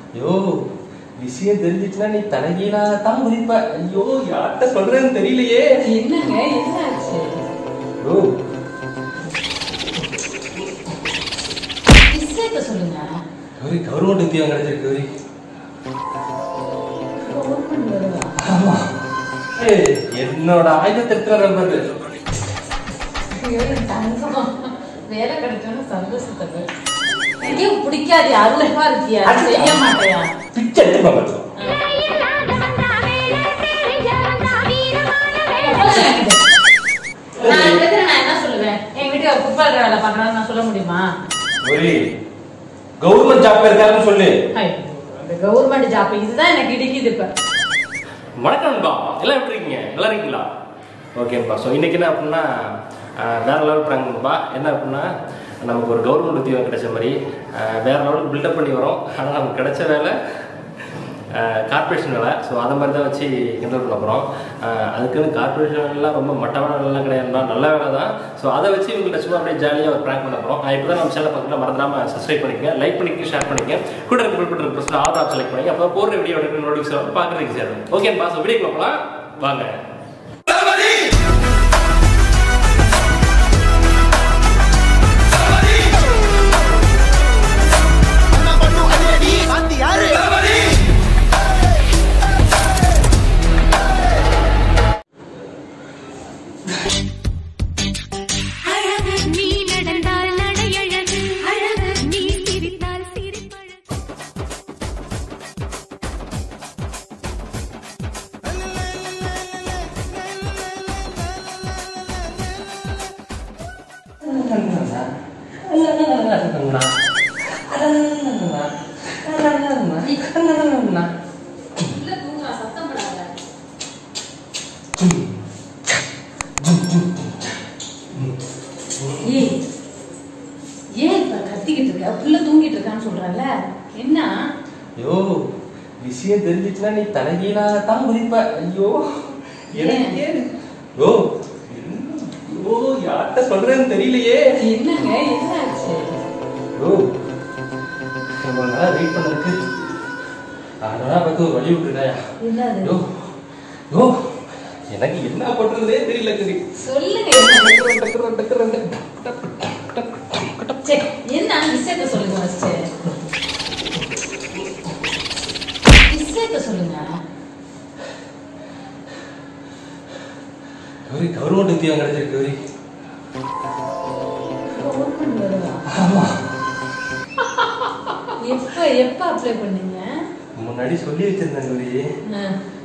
ஐயோ விஷயம் தெரிஞ்சிச்சுன்னா நீ தலைகீழா தான் குதிப்ப ஐயோ யார்கிட்ட சொல்றேன்னு தெரியலையே என்னங்க என்ன ஆச்சு ஓ விஷயத்த சொல்லுங்க கௌரி கவர்மெண்ட் உத்தியோகம் கிடைச்சிருக்கு கௌரி கவர்மெண்ட் வருவா ஆமா ஏய், என்னோட ஆயுதத்தை எடுத்துற நம்பர் ஐயோ, என் தங்கம் வேலை கிடைச்சோன்னு சந்தோஷத்தை எனக்கே பிடிக்காது அருளமா இருக்கியா செய்ய மாட்டேயா பிச்சை எடுத்து நம்பர் நான் இருக்கிற நான் என்ன சொல்லுவேன் என் வீட்டுக்கு ஒரு ஃபுட்பால் வேலை பண்றான்னு நான் சொல்ல முடியுமா கௌரி கவர்மெண்ட் ஜாப்ல இருக்காருன்னு சொல்லு ஐயோ, இந்த கவர்மெண்ட் ஜாப் இதுதான் எனக்கு இடிக்குது இப்ப வணக்கம் நண்பா எல்லாம் எப்படி இருக்கீங்க நல்லா இருக்கீங்களா ஓகேப்பா ஸோ இன்னைக்கு என்ன அப்படின்னா ஆஹ், வேற லெவல் ப்ராங்க்ப்பா என்ன அப்படின்னா நமக்கு ஒரு கவர்மெண்ட் உத்தியோகம் கிடைச்ச மாதிரி ஆஹ், வேற லெவலுக்கு பில்டப் பண்ணி வரோம் ஆனால் நமக்கு கிடைச்ச வேலை கார்பரேஷன் வேலை ஸோ அதை மாதிரி தான் வச்சு கிண்டல் பண்ண போகிறோம் அதுக்குன்னு கார்பரேஷன் வேலைலாம் ரொம்ப மட்டமான வேலைலாம் கிடையாதுடா நல்ல வேலை தான் ஸோ அதை வச்சு இவங்கள்ட்ட சும்மா அப்படியே ஜாலியாக ஒரு ப்ராங்க் பண்ண போகிறோம் இப்போ தான் நம்ம சேனல் பக்கத்தில் மறந்துடாம சப்ஸ்கிரைப் பண்ணிக்கங்க லைக் பண்ணிக்க ஷேர் பண்ணிக்க கூட இருக்க bill button press all app select பண்ணிக்க அப்போ போடுற வீடியோ நோட்டிஃபிகேஷன் பார்க்குறதுக்கு சேரும் ஓகே பாஸ் வீடியோ போகலாம் வாங்க அழகு நீ நடந்தால் நடையழகு அழகு நீ சிரித்தால் சிரிப்பழகு இல்ல தூங்குறா சத்தம் போடாத ஏய் ஏன் இப்ப கத்திக்கிட்டு இருக்க புள்ள தூங்கிட்டு இருக்கான்னு சொல்றல என்ன ஐயோ விஷயம் தெரிஞ்சிச்சுன்னா நீ தலைகீழா தான் குதிப்ப ஐயோ எனக்கு ஓ ஓ யார்கிட்ட சொல்றேன்னு தெரியலையே என்னங்க என்ன ஆச்சு ஓ இவ்வளவு நாளா வெயிட் பண்ணதுக்கு அதெல்லாம் பார்த்து ஒரு வழி விட்டுட்டாயா என்னது ஐயோ ஐயோ எனக்கு என்ன பண்றதே தெரியல கதி சொல்லுங்க என்ன சரி, என்ன விஷயத்த சொல்லுங்க ஃபர்ஸ்ட் விஷயத்த சொல்லுங்க கௌரி கவர்மெண்ட் உத்தியோகம் கிடைச்சிருக்கு கௌரி கவர்மெண்ட் வருவா ஆமா எப்ப எப்ப அப்ளை பண்ணீங்க முன்னாடி சொல்லி வச்சிருந்தேன் கௌரி ஆ.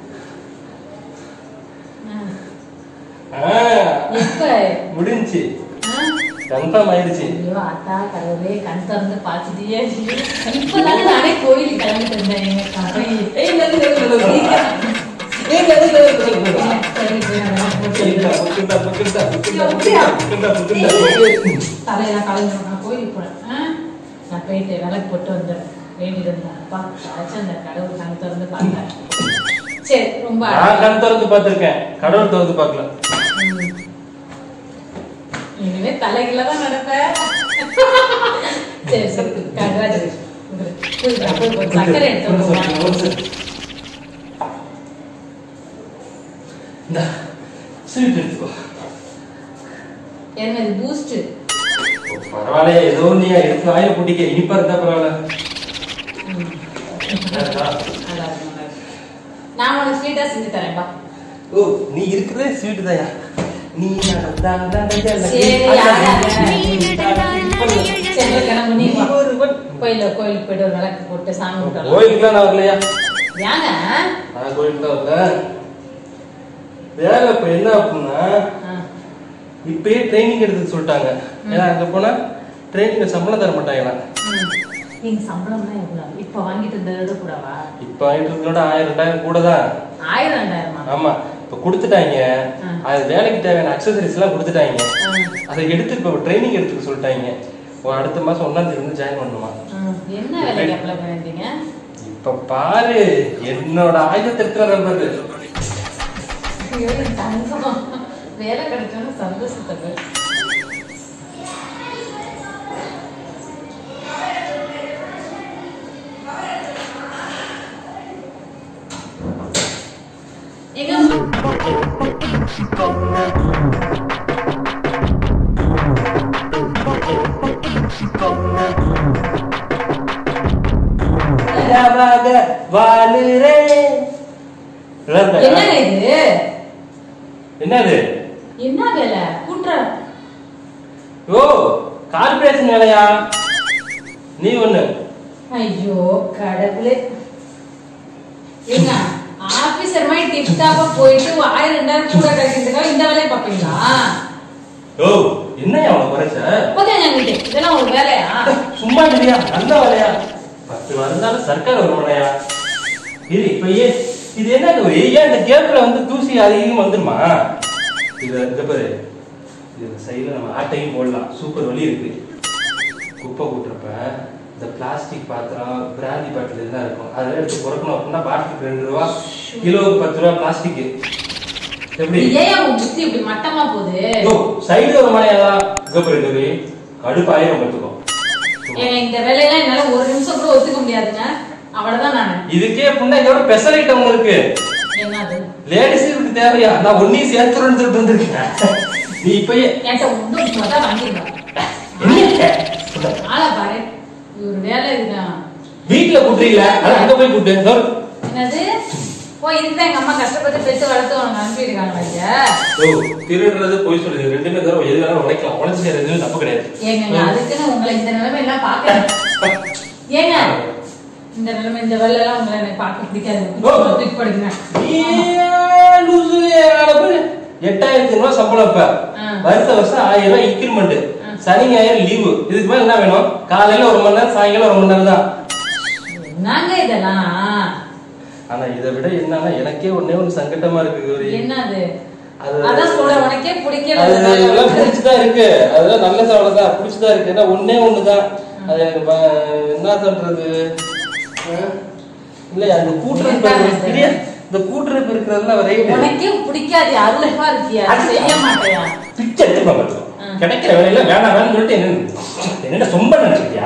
ஆ. ஆ, எப்ப முடிஞ்சுச்சு ஆ? கன்ஃபார்ம் ஆயிடுச்சு ஐயோ அத்தா கடவுளே கண் திறந்து பார்த்துட்டே இப்பதானே நானே கோயிலுக்கு கிளம்பிட்டு இருந்தேன் எங்க கதை ஏய், இல்ல, இல்ல, இல்ல, இல்ல, இல்ல. ஏய், இல்ல, இல்ல, இல்ல, இல்ல, இல்ல. சரி, போய் அதெல்லாம் போட்டு புக்குண்டா, புக்குண்டா, புக்குண்டா, புக்குண்டா, அப்படியா? புக்குண்டா, புக்குண்டா, ஏய், புக்குண்டா. தலையெல்லாம் கலந்து நான் கோயிலுக்கு போறேன் ஆ? நான் போயிட்டு விளக்கு போட்டு வந்துடுறேன் வேண்டிட்டு இருந்தேன் அப்பா அழைச்சு அந்த கடவுள் கண் திறந்து பார்த்தேன் சரி ரொம்ப நான் கண் திறந்து பார்த்திருக்கேன் கடவுள் திறந்து பார்க்கல ம். இனிமே தலைகீழ தான் நடப்பேன் சரி சரி கங்க்ராச்சுலேஷன் சக்கரை எடுத்து ஒரு வந்துடுறேன். நிமிஷம், ஒரு நிமிஷம். இந்தா, sweet எடுத்துக்கோ. என்னது பூஸ்ட் ஓ, பரவாயில்லையே ஏதோ நீ எடுத்து வாயில போட்டிக்க இனிப்பா இருந்தா பரவாயில்ல நான் உனக்கு ஸ்வீட்டா செஞ்சு தரேன்பா ஓ நீ இருக்கிறதே ஸ்வீட் தாயா நீ நடந்தால் நடந்தல. சரி, யாராவது? சரி கிளம்பு நீ வா. ஒருவன். கோயில கோயிலுக்கு போயிட்டு ஒரு விளக்கு போட்டு சாமி கும்பிட்டு கோயிலுக்குலாம் நான் வரலையா ஏங்க நான் கோயிலுக்கு தான் வரல வேலை இப்ப என்ன அப்படின்னா ஆ. இப்பயே ட்ரைனிங் எடுத்துக்க சொல்லிட்டாங்க ஏன்னா அங்க போனா ட்ரைனிங் சம்பளம் தர மாட்டாங்களா ம். நீங்க சம்பளம்னா எவ்வளவு இப்ப வாங்கிட்டு இருந்தது கூடவா இப்ப ஆயிட்டு இருக்கிறதோட ஆயிரம் ரெண்டாயிரம் கூட தான் ஆயிரம் ரெண்டாயிரமா ஆமா இப்ப கொடுத்துட்டாங்க ஆ. அது வேலைக்கு தேவையான அக்சசரிஸ் எல்லாம் கொடுத்துட்டாங்க ஆ. அதை எடுத்து இப்ப ட்ரைனிங் எடுத்துக்க சொல்லிட்டாங்க ஒரு அடுத்த மாசம் ஒன்னாம் தேதி வந்து ஜாயின் பண்ணுமா ம். என்ன வேலைக்கு அப்ளை பண்ணிருந்தீங்க இப்ப பாரு என்னோட ஆயுதத்தை எடுத்துற நம்பர் ஐயோ, என் தங்கம் வேலை கிடைச்சோன்னு சந்தோஷத்துக்கு ராஜாவாக வாழுறேன் நல்லா இருக்கா? என்னங்க இது என்னது என்ன வேலை கூட்டுற ஓ கார்பரேஷன் வேலையா நீ ஒண்ணு ஐயோ கடவுளே ஏங்க ஆபீசர் மாதிரி டிப் டாப்பா போயிட்டு ஒரு ஆயிரம் ரெண்டாயிரம் கூட கிடைக்கிறதுக்காக இந்த வேலையை பார்ப்பீங்களா ஓ என்னையா உனக்கு குறைச்ச போதேங்க என்கிட்ட இதெல்லாம் ஒரு வேலையா சும்மா இல்லையா நல்ல வேலையா பத்து வருந்தாலும் சர்க்கார் வருமானையா இது இப்ப ஏன் இது என்ன கௌரி ஏன் இந்த கேப்ல வந்து தூசி அதிகம் வந்துருமா இது இந்த பாரு இது சைடுல நம்ம ஆட்டையும் போடலாம் சூப்பர் வழி இருக்கு குப்பை கூட்டுறப்ப இந்த பிளாஸ்டிக் பாத்திரம் பிராந்தி பாட்டில் இதெல்லாம் இருக்கும் அதெல்லாம் எடுத்து பொறுக்கணும் அப்படின்னா பாட்டிலுக்கு ரெண்டு ரூபா கிலோவுக்கு பத்து ரூபா பிளாஸ்டிக் எப்படி ஏன் உங்க புத்தி இப்படி மட்டமா போகுது ஓ சைடு ஒரு மலையாதான் கபரி கபரி கடுப்பு ஆயிரம் பார்த்துக்கோ ஏங்க இந்த வேலையெல்லாம் என்னால ஒரு நிமிஷம் கூட ஒத்துக்க முடியாதுங்க அவ்வளவுதான் நானு இதுக்கே புண்ணா இதோட பெசலைட் உங்களுக்கு என்னது லேடிஸ் இதுக்கு தேவையா நான் ஒன்னையும் சேர்த்துறேன்னு சொல்லிட்டு வந்திருக்கேன் நீ இப்பயே என்கிட்ட ஒன்றும் மொதல் வாங்கிருக்கேன் என்ன ஆளை பாரு ஒரு வேலை இதுதான் வீட்டுல கூட்டுறீங்களா அதான் அங்க போய் கூட்டு இதோ. என்னது ஓ இதுதான் எங்க அம்மா கஷ்டப்பட்டு பெற்று வளர்த்து உனக்கு அனுப்பியிருக்காங்க ஐயா ஓ திருடுறது போய் சொல்லுது ரெண்டுமே தவிர எது வேணாலும் உடைக்கலாம் உடைச்சு செய்யறது தப்பு கிடையாது ஏங்க அதுக்குன்னு உங்களை இந்த நிலைமை எல்லாம் பார்க்க ஏங்க இந்த நிலைமை இந்த வேலை எல்லாம் உங்களை எனக்கு பார்க்க பிடிக்காது ஓ. தூக்கி படுங்க ஏன் லூசு, அளவு? எட்டாயிரத்தி ரூபாய் சம்பளம் இப்ப ஆ. வருஷ வருஷம் ஆயிரம் ரூபாய் இன்கிரிமெண்ட் ஆ. சனி ஞாயிறு லீவு இதுக்கு மேல என்ன வேணும் காலையில ஒரு மணி நேரம் சாயங்காலம் ஒரு மணி நேரம் தான் என்னங்க இதெல்லாம் ஆனா இதை விட என்னன்னா எனக்கே ஒண்ணே ஒண்ணு சங்கட்டமா இருக்கு கௌரி என்னது அது- அதான் சொல்ல உனக்கே அது பிடிக்கல எல்லாம் பிடிச்சுதான் இருக்கு அதெல்லாம் நல்ல சவலை தான் பிடிச்சுதான் இருக்கு ஏன்னா ஒண்ணே ஒண்ணுதான் அது எனக்கு ப- என்ன சொல்றது ஆ? இல்லையா அந்த கூட்டுறப்பு என்னங்க? இல்லையா இந்த கூட்டுறப்பு இருக்கிறதுல ரைட்டு உனக்கே பிடிக்காது அருளப்பா இருக்கியா அது- செய்ய மாட்டேயா பிச்சை எடுத்துப்பா மட்டும் ஆ. கிடைக்கிற வேலையில வேணாம் வேணும்னு சொல்லிட்டு என்ன என்ன சொம்ப நினைச்சிட்டியா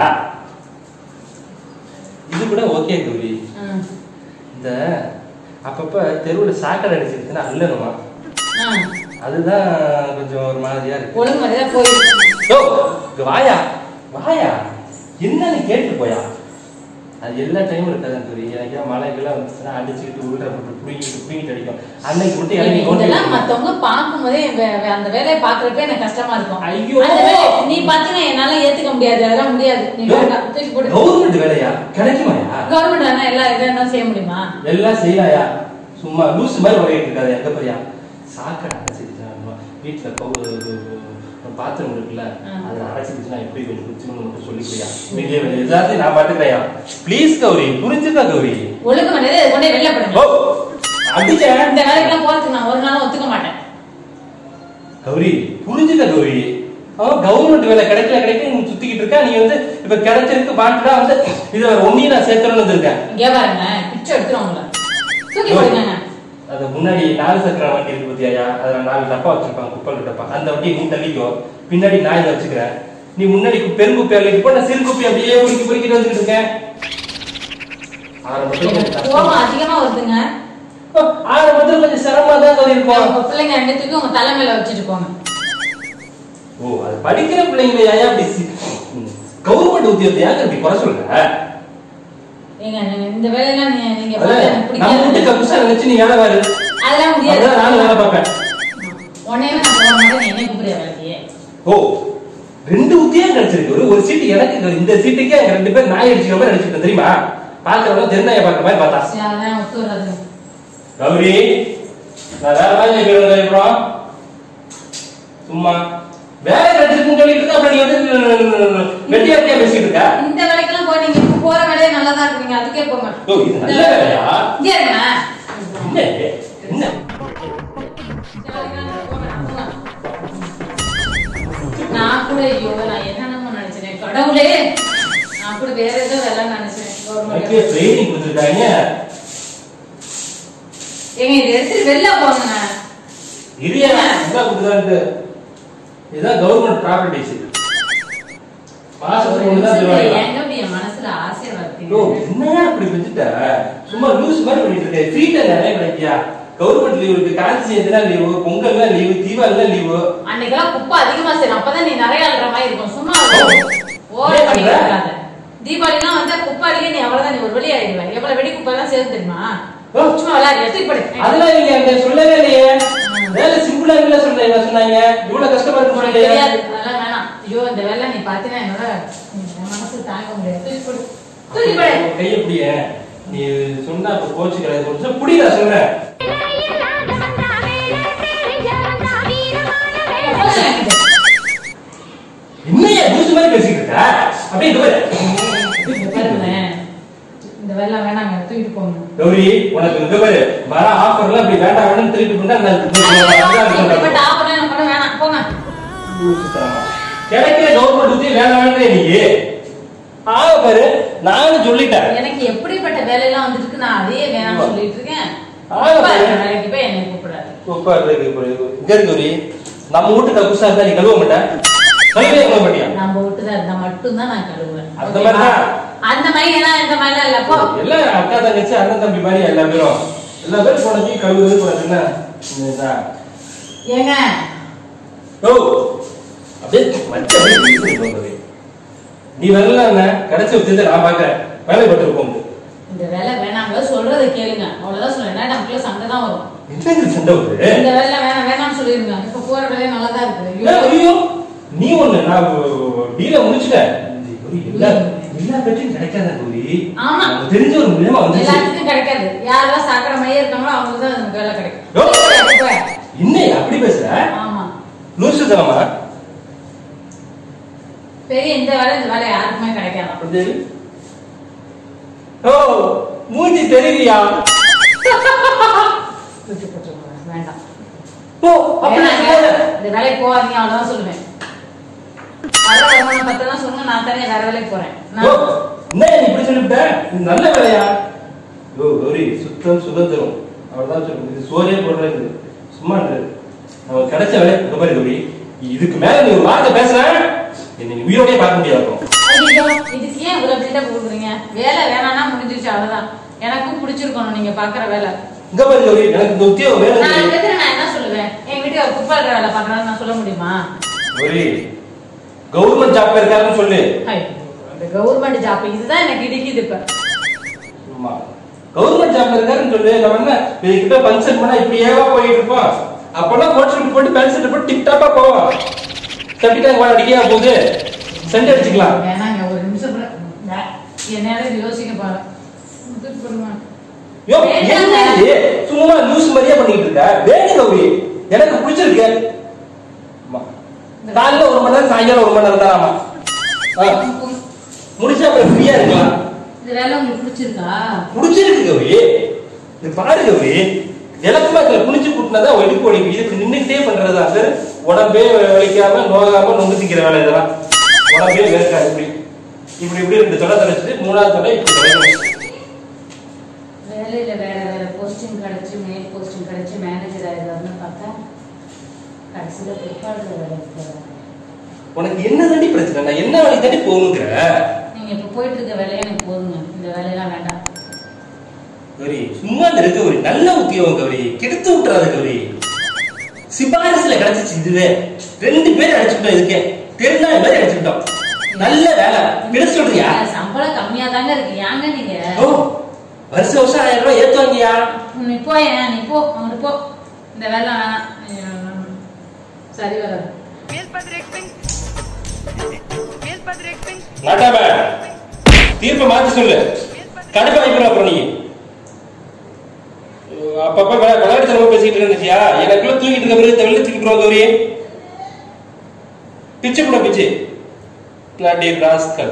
இது கூட ஓகே கௌரி ம். இந்த அப்பப்ப தெருவுல சாக்கடை அடிச்சிருச்சுன்னா அல்லணுமா ஆ. அதுதான் கொஞ்சம் ஒரு மாதிரியா இருக்கு ஒழுங்கு மாதிரிதான் போயிருக்கு ஓ இங்க வாயா வாயா என்னன்னு கேட்டு போயா அது எல்லா டைமும் இருக்காது தெரியும் எனக்கு மழைக்கெல்லாம் வந்துச்சுன்னா அடிச்சுக்கிட்டு உள்ள போட்டு புடிங்கிட்டு புடிங்கிட்டு அடிக்கும் அன்னைக்கு மட்டும் இறங்கி நோண்டி இதெல்லாம் வைக்கணும். மத்தவங்க பார்க்கும்போதே வே- வே- அந்த வேலையை பாக்குறப்ப எனக்கு கஷ்டமா இருக்கும் ஐயோ. அந்த வேலையை நீ பாத்தீங்கன்னா என்னால ஏத்துக்க முடியாது அதெல்லாம் முடியாது நீ வேண்டாம் தூக்கி போட்டு கவர்மெண்ட் வேலையா கிடைக்குமாயா கவர்மெண்ட் ஆனா எல்லா இதெல்லாம் செய்ய முடியுமா எல்லாம் செய்யலாயா சும்மா லூஸ் மாதிரி உரையிட்டு இருக்காது எங்க பெரியா சாக்கடை அடைச்சிருச்சுன்னா வீட்டுல பாத்ரூம் இருக்குல்ல ஆ. அது அடைச்சிருச்சுன்னா எப்படி கொஞ்சம் குச்சின்னு மட்டும் சொல்லிக்கிறியா மீதியே வேலை எல்லாத்தையும் நான் பாத்துக்கிறேன் ப்ளீஸ் கௌரி புரிஞ்சுக்கா கௌரி ஒழுங்கு மரியாதை இதை கொண்டே வெளில ஓ படுங்க அடிச்சேன் இந்த வேலைக்கெல்லாம் போறதுக்கு நான் ஒரு நாளும் ஒத்துக்க மாட்டேன் கௌரி புரிஞ்சுக்க கௌரி அவன் கவர்மெண்ட் வேலை கிடைக்கல கிடைக்கல நீ சுத்திக்கிட்டு இருக்க நீ வந்து இப்ப கிடைச்சிருக்கு மாட்டுடா வந்து இதை ஒன்னையும் நான் சேர்த்துறேன்னு வந்திருக்கேன் இங்கே பாருங்க பிச்சை எடுத்துருவாங்கள தூக்கி போடுங்க அது முன்னாடி நாலு சக்கர வண்டி இருக்கு பத்தியா அதுல நாலு டப்பா வச்சிருப்பாங்க குப்பல் டப்பா அந்த வண்டியை நீ தள்ளிக்கோ பின்னாடி நான் இதை வச்சுக்கிறேன் நீ முன்னாடி கு- பெருங்குப்பி அள்ளிட்டு போ நான் சிறு குப்பி அப்படியே பொறுக்கி பொறுக்கிட்டு வந்துட்டு இருக்கேன் ஆரம்பத்துல கொஞ்சம் கஷ்டம். கோபம் அதிகமா வருதுங்க ஓ, ஆரம்பத்துல கொஞ்சம் சிரமமா தான் கௌரி இருக்கும் உங்க பிள்ளைங்க ரெண்டு தூக்கி உங்க தலை மேல வச்சுட்டு போங்க ஓ அது படிக்கிற பிள்ளைங்க ஏன் அப்படி கவர்மெண்ட் உத்தியோகத்தை ஏங்க இப்படி குறை சொல்ற ஏங்க நீங்க இந்த வேலையெல்லாம் நீ- நீங்க அதான் பார்த்தா எனக்கு நம்ம வீட்டு பிடிக்காது கமிஷன் வச்சு நீ வேலை பாரு அதெல்லாம் முடியாது அதான் நானும் வேலை பார்ப்பேன் உடனே நான் போக மாட்டேன் நீ என்ன கூப்பிடுற வேலைக்கு ஓ ரெண்டு உத்தியம் கிடைச்சிருக்கு ஒரு ஒரு சீட்டு எனக்கு இருக்கு. இந்த சீட்டுக்கே எங்க ரெண்டு பேர் நாய் அடிச்சுக்கிற மாதிரி அடிச்சுக்கிட்டோம் தெரியுமா பாக்குறவங்க தெருநாயை பார்க்குற மாதிரி பார்த்தா சரி, அதெல்லாம் ஒத்து வராது கௌரி நான் வேற வேலை கேட்கறது அப்புறம் சும்மா வேலை கிடைச்சிருக்குன்னு சொல்லிட்டு இருக்க, அப்புறம் நீ வந்து வெட்டியாட்டியா பேசிட்டு இருக்க இந்த வேலைக்கெல்லாம் போய் நீங்க இப்ப போற வேலையே நல்லா தான் இருக்கு நீங்க அதுக்கே போங்க ஓ இது நல்ல வேலையா இங்கே இருங்க என்ன இது? என்ன நான் கூட ஐயோ நான் என்னென்னமோ நினைச்சேன் கடவுளே நான் கூட வேற ஏதோ வேலை நினைச்சேன் எனக்கே கவர்மெண்ட் ட்ரைனிங் கொடுத்துருக்காங்க ஏங்க இதை எடுத்துட்டு வெளில போங்க இரியா என்ன கொடுக்குறான்ட்டு இதுதான் கவர்மெண்ட் ப்ராப்பர்ட்டிஸ் மாசத்துக்கு ஒன்று தான் தருவாங்க எங்க இப்படி என் மனசுல ஆசை ஓ, வருது என்னடா இப்படி வச்சுட்ட சும்மா லூஸ் மாதிரி பண்ணிட்டு இருக்க ஃப்ரீல நிறைய கிடைக்கியா கவர்மெண்ட் லீவு இருக்கு காந்தி ஜெயந்தினா லீவு பொங்கல்லாம் லீவு தீபாவளிலாம் லீவு அன்னைக்கெல்லாம் குப்பை அதிகமா செய்யணும் அப்பதான் நீ நிறைய அழுற மாதிரி இருக்கும் சும்மா ஓட ஏன் பண்ணி பண்ற? இருக்காத தீபாவளிலாம் வந்து குப்பாளியே நீ அவ்வளவுதான் நீ ஒரு வழி ஆயிடுவேன் எவ்வளவு வெடி குப்பாலாம் சேர்ந்து தெரியுமா ஓ. சும்மா விளையாடு எடுத்துட்டு போடு அதெல்லாம் இல்லையா அந்த சொல்லவே இல்லையே வேலை சிம்பிளா இல்ல சொன்ன என்ன சொன்னாங்க இவ்வளவு கஷ்டமா இருக்கு உனக்கு சொன்னீங்க தெரியாது அதெல்லாம் வேணாம் ஐயோ இந்த வேலை நீ பாத்தீங்கன்னா என்னோட என் மனசு தாங்க முடியாது தூக்கி போடு தூக்கி போடு கைய புடிய நீ சொன்னா அப்ப கோச்சுக்கிறது கொஞ்சம் புடிடா சொல்றேன் என்னையா லூசு மாதிரி பேசிட்டு இருக்க அப்படியே இந்த பாரு. இங்க பாருங்களேன். இந்த வேலை வேணாங்க தூக்கிட்டு போங்க கௌரி உனக்கு இந்த பாரு வர ஆஃபர்லாம் அப்படி வேண்டாம் வேண்டாம் திருப்பி பண்ணா நான் இப்படிப்பட்ட ஆஃபர்லாம் எனக்கு ஒண்ணும் வேணாம் போங்க கிடைக்கிற கவர்மெண்ட் ஊத்தி வேண்டாம் வேண்டாம் நீ ஆக பாரு நானும் சொல்லிட்டேன் எனக்கு எப்படிப்பட்ட வேலையெல்லாம் வந்துருக்கு நான் அதையே வேணாம்னு சொல்லிட்டு இருக்கேன் ஆ, உட்காரு, வேலைக்கு போய் என்னை கூப்பிடாது உட்காரு இங்க இரு கௌரி நம்ம வீட்டு கக்குசா இருந்தா நீ கழுவ மாட்டேன் கழுவே கழுவ மாட்டியா நம்ம விட்டுதான் இருந்தா மட்டும்தான் நான் கழுவுவேன் அந்த மாதிரி தான். அந்த மாதிரி எல்லாம் இந்த மாதிரிலாம் இல்ல போ எல்லாம் அக்கா தங்கச்சி அண்ணன் தம்பி மாதிரி எல்லா பேரும் எல்லா பேரும் போனது கழுவுறது போனது என்ன இதுதான். ஏங்க ஓ அப்படியே மச்ச அப்படியே வீட்டுக்கு போகுது. நீ வரல என்ன கிடைச்ச வித்து நான் பாக்குறேன் வேலை பட்டு போங்க இந்த வேலை வேணாங்க சொல்றதை கேளுங்க அவ்வளவுதான் சொல்லுவேன் நமக்குள்ள சண்டை தான் வரும் என்ன இது சண்டை வருது இந்த வேலை வேணாம் வேணாம்னு சொல்லிருங்க இப்ப போற வேலையே நல்லா தான் இருக்கு ஏன் ஐயோ நீ ஒண்ணு நான் டீல முடிச்சிட்டேன் ஒரு எல்லா எல்லா பேட்டையும் கிடைக்காத கௌரி ஆமா. நமக்கு தெரிஞ்ச ஒரு மூலியமா வந்துச்சு எல்லாத்துக்கும் கிடைக்காது யாரெல்லாம் சாக்கடை மையம் இருக்காங்களோ அவங்களுக்கு தான் நமக்கு வேலை கிடைக்கும் யோ. போய். என்ன அப்படி பேசுற ஆமா லூசு தனமா பெரிய இந்த வேலை இந்த வேலை யாருக்குமே கிடைக்காது அப்படி ஓ மூஞ்சி தெரியலையா விட்டு போட்டுருங்க வேண்டாம் ஓ அப்படி வேணாங்க. சொல்லாத. இந்த வேலைக்கு போகாதீங்க அவ்வளவுதான் சொல்லுவேன் வர வருமானம் பத்ததான் சொல்லுங்க நான் தனியா வேற வேலைக்கு போறேன் ஓ, நான் என்ன நீ இப்படி சொல்லிவிட்ட இது நல்ல வேலையா ஓ கௌரி சுத்தம் சுதந்திரம் அவ்வளவுதான் சொல்லு இது சோறே போடுறது சும்மா இரு. நமக்கு கிடைச்ச வேலை இந்த மாதிரி கௌரி இதுக்கு மேல நீ ஒரு வார்த்தை பேசுற என்னை நீ உயிரோடய பார்க்க முடியாது அப்புறம். ஐயோ இதுக்கு ஏன் இவ்வளவு பில்டப் கொடுக்குறீங்க வேலை வேணாம்னா முடிஞ்சிருச்சு அவ்வளவுதான் எனக்கும் பிடிச்சிருக்கணும் நீங்க பாக்குற வேலை இங்க பாரு கௌரி எனக்கு இந்த உத்தியோகம் வேணும் நான் கௌரி. இருக்கிற நான் என்ன சொல்லுவேன் என் வீட்டுக்கு அவர் குப்பை அள்ளுற வேலை பாக்குறான்னு நான் சொல்ல முடியுமா கௌரி கவர்மெண்ட் ஜாப்ல இருக்காருன்னு சொல்லு ஐயோ, இந்த கவர்மெண்ட் ஜாப் இதுதான் எனக்கு இடிக்குது இப்ப ஆமா கவர்மெண்ட் ஜாப்ல இருக்காருன்னு சொல்லு நம்ம என்ன கிட்ட ஃபங்க்ஷன் பண்ணா இப்படியேவா போயிட்டு இருப்போம் அப்பெல்லாம் கோட் ஷூட் போட்டு பேண்ட் ஷர்ட் போட்டு டிப் டாப்பா போவோம் சட்டிக்காங்க கூட அடிக்கா போகுது சென்ட் அடிச்சுக்கலாம் வேணாங்க ஒரு நிமிஷம் கூட வே- என்னால இது யோசிக்க போறேன் தூக்கி போடுமா யோ வேண்டாங்க. என்ன இது? சும்மா லூஸ் மாதிரியே பண்ணிட்டு இருக்க வேணும் கௌரி எனக்கு பிடிச்சிருக்கு ஆமா. காலைல ஒரு மணி நேரம் சாயங்காலம் ஒரு மணி நேரம் தான் ஆமா ஆ, முடிச்சா அப்புறம் ஃப்ரீயா இருக்கலாம் இந்த வேலை உங்களுக்கு பிடிச்சிருக்கா புடிச்சிருக்கு கௌரி இது பாரு கௌரி எனக்குமா இதுல குனிச்சு கூட்டினதா வெடிப்பு ஒடிப்பு இதுக்கு நின்னுக்கிட்டே பண்றதா சார் உடம்பே வலிக்காம நோகாம நொங்கு திக்கிற வேலை இதெல்லாம் உடம்பே வேர்க்காது இப்படி இப்படி இப்படி ரெண்டு தொலை தொலைச்சிட்டு மூணாவது தொலை இப்படி தொலைக்கணும் வேலையில வேற வேற போஸ்டிங் கிடைச்சு மேல் போஸ்டிங் கிடைச்சு மேனேஜர் ஆயிடுவாருன்னு பார்த்தா கடைசியில பிற்பாடு வேலைக்கு போறாரு உனக்கு என்ன தாண்டி பிரச்சனை நான் என்ன வேலைக்கு தாண்டி போகணுங்கிற நீங்க இப்ப போயிட்டு இருக்க வேலையே எனக்கு போதுங்க இந்த வேலையெல்லாம் வேண்டாம் கௌரி சும்மா இருக்க கௌரி நல்ல உத்தியோகம் கௌரி கெடுத்து விட்டுறாத கௌரி சிபாரிசுல கிடைச்சிச்சு இதுவே ரெண்டு பேரும் அடிச்சுட்டோம் இதுக்கே தெரிஞ்சா மாதிரி அடிச்சுட்டோம் நல்ல வேலை கிடைச்சு சொல்றியா சம்பளம் கம்மியா தாங்க இருக்கு ஏங்க நீங்க ஓ வருஷ வருஷம் ஆயிரம் ரூபாய் ஏத்துவாங்கயா நீ போ ஏன் நீ போ அங்கிட்டு போ இந்த வேலை வேணாம் உம், சரி வராது நாட்டாம தீர்ப்பை மாத்தி சொல்லு கடுப்பா வைக்கணும் அப்புறம் நீ அப்பப்ப விளை- விளையாட்டுத்தனமா பேசிட்டு இருந்துச்சியா எனக்குள்ள தூக்கிட்டு இருக்க பிறகு வெளில தூக்கி போடுவோம் கௌரி பிச்சு கூட பிச்சு பிளாட்டி ராஸ்கல்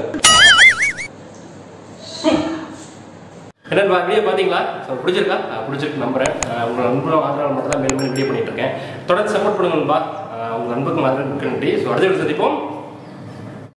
என்னன்பா வீடியோ பார்த்தீங்களா ஸோ பிடிச்சிருக்கா அஹ் பிடிச்சிருக்கு நம்புறேன் அஹ் உங்களோட நண்பர்களும் ஆதரவு மட்டும் தான் மேலும் மேலும் வீடியோ பண்ணிட்டு இருக்கேன் தொடர்ந்து சப்போர்ட் பண்ணுங்கப்பா உங்கள் நண்பருக்கு மாதிரி நன்றி ஸோ அடுத்த வீடியோ சந்திப்போம்